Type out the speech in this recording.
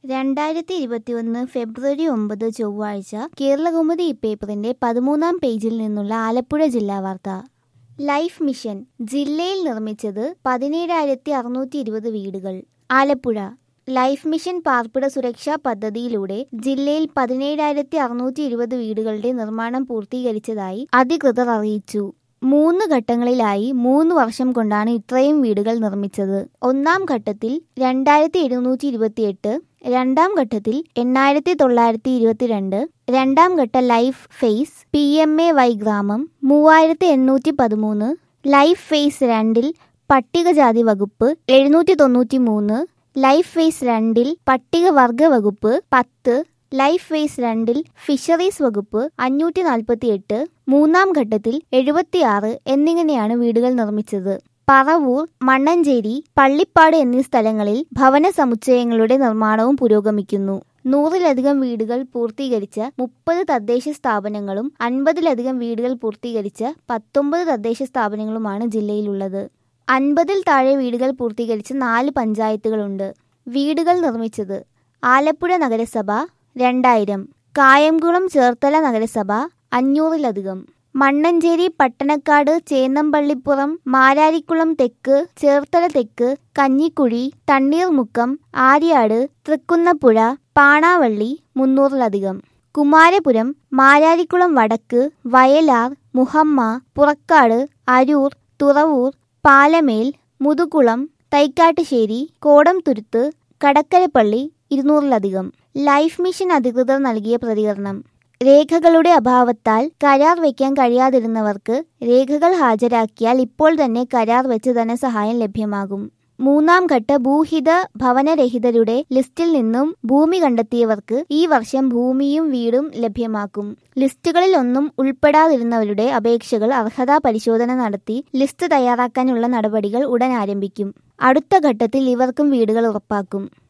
രണ്ടായിരത്തി ഇരുപത്തിയൊന്ന് ഫെബ്രുവരി ഒമ്പത് ചൊവ്വാഴ്ച കേരളകൗമുദി പേപ്പറിന്റെ പതിമൂന്നാം പേജിൽ നിന്നുള്ള ആലപ്പുഴ ജില്ലാ വാർത്ത ലൈഫ് മിഷൻ ജില്ലയിൽ നിർമ്മിച്ചത് പതിനേഴായിരത്തി അറുന്നൂറ്റി ഇരുപത് വീടുകൾ ആലപ്പുഴ ലൈഫ് മിഷൻ പാർപ്പിട സുരക്ഷാ പദ്ധതിയിലൂടെ ജില്ലയിൽ പതിനേഴായിരത്തി അറുന്നൂറ്റി ഇരുപത് വീടുകളുടെ നിർമ്മാണം പൂർത്തീകരിച്ചതായി അധികൃതർ അറിയിച്ചു മൂന്ന് ഘട്ടങ്ങളിലായി മൂന്ന് വർഷം കൊണ്ടാണ് ഇത്രയും വീടുകൾ നിർമ്മിച്ചത് ഒന്നാം ഘട്ടത്തിൽ രണ്ടായിരത്തി എഴുന്നൂറ്റി ഇരുപത്തിയെട്ട് രണ്ടാം ഘട്ടത്തിൽ എണ്ണായിരത്തി തൊള്ളായിരത്തി ഇരുപത്തിരണ്ട് രണ്ടാം ഘട്ട life phase P M A Y ഗ്രാമം മൂവായിരത്തി എണ്ണൂറ്റി പതിമൂന്ന് ലൈഫ് ഫേസ് രണ്ടിൽ പട്ടികജാതി വകുപ്പ് എഴുന്നൂറ്റി തൊണ്ണൂറ്റി മൂന്ന് ലൈഫ് ഫേസ് രണ്ടിൽ പട്ടികവർഗ വകുപ്പ് പത്ത് ലൈഫ് ഫേസ് രണ്ടിൽ ഫിഷറീസ് വകുപ്പ് അഞ്ഞൂറ്റി നാൽപ്പത്തി എട്ട് മൂന്നാം ഘട്ടത്തിൽ എഴുപത്തിയാറ് എന്നിങ്ങനെയാണ് വീടുകൾ നിർമ്മിച്ചത് പറവൂർ മണ്ണഞ്ചേരി പള്ളിപ്പാട് എന്നീ സ്ഥലങ്ങളിൽ ഭവന സമുച്ചയങ്ങളുടെ നിർമ്മാണവും പുരോഗമിക്കുന്നു നൂറിലധികം വീടുകൾ പൂർത്തീകരിച്ച മുപ്പത് തദ്ദേശ സ്ഥാപനങ്ങളും അൻപതിലധികം വീടുകൾ പൂർത്തീകരിച്ച പത്തൊമ്പത് തദ്ദേശ സ്ഥാപനങ്ങളുമാണ് ജില്ലയിലുള്ളത് അൻപതിൽ താഴെ വീടുകൾ പൂർത്തീകരിച്ച നാല് പഞ്ചായത്തുകളുണ്ട് വീടുകൾ നിർമ്മിച്ചത് ആലപ്പുഴ നഗരസഭ രണ്ടായിരം കായംകുളം ചേർത്തല നഗരസഭ അഞ്ഞൂറിലധികം മണ്ണഞ്ചേരി പട്ടണക്കാട് ചേന്നമ്പള്ളിപ്പുറം മാരാരിക്കുളം തെക്ക് ചേർത്തല തെക്ക് കഞ്ഞിക്കുഴി തണ്ണീർമുക്കം ആര്യാട് തൃക്കുന്നപ്പുഴ പാണാവള്ളി മുന്നൂറിലധികം കുമാരപുരം മാരാരിക്കുളം വടക്ക് വയലാർ മുഹമ്മ പുറക്കാട് അരൂർ തുറവൂർ പാലമേൽ മുതുകുളം തൈക്കാട്ടുശ്ശേരി കോടംതുരുത്ത് കടക്കരപ്പള്ളി ഇരുന്നൂറിലധികം ലൈഫ് മിഷൻ അധികൃതർ നൽകിയ പ്രതികരണം രേഖകളുടെ അഭാവത്താൽ കരാർ വയ്ക്കാൻ കഴിയാതിരുന്നവർക്ക് രേഖകൾ ഹാജരാക്കിയാൽ ഇപ്പോൾ തന്നെ കരാർ വെച്ച് ധനസഹായം ലഭ്യമാകും മൂന്നാം ഘട്ട ഭൂഹിത ഭവനരഹിതരുടെ ലിസ്റ്റിൽ നിന്നും ഭൂമി കണ്ടെത്തിയവർക്ക് ഈ വർഷം ഭൂമിയും വീടും ലഭ്യമാക്കും ലിസ്റ്റുകളിൽ ഒന്നും ഉൾപ്പെടാതിരുന്നവരുടെ അപേക്ഷകൾ അർഹതാ പരിശോധന നടത്തി ലിസ്റ്റ് തയ്യാറാക്കാനുള്ള നടപടികൾ ഉടൻ ആരംഭിക്കും അടുത്ത ഘട്ടത്തിൽ ഇവർക്കും വീടുകൾ ഉറപ്പാക്കും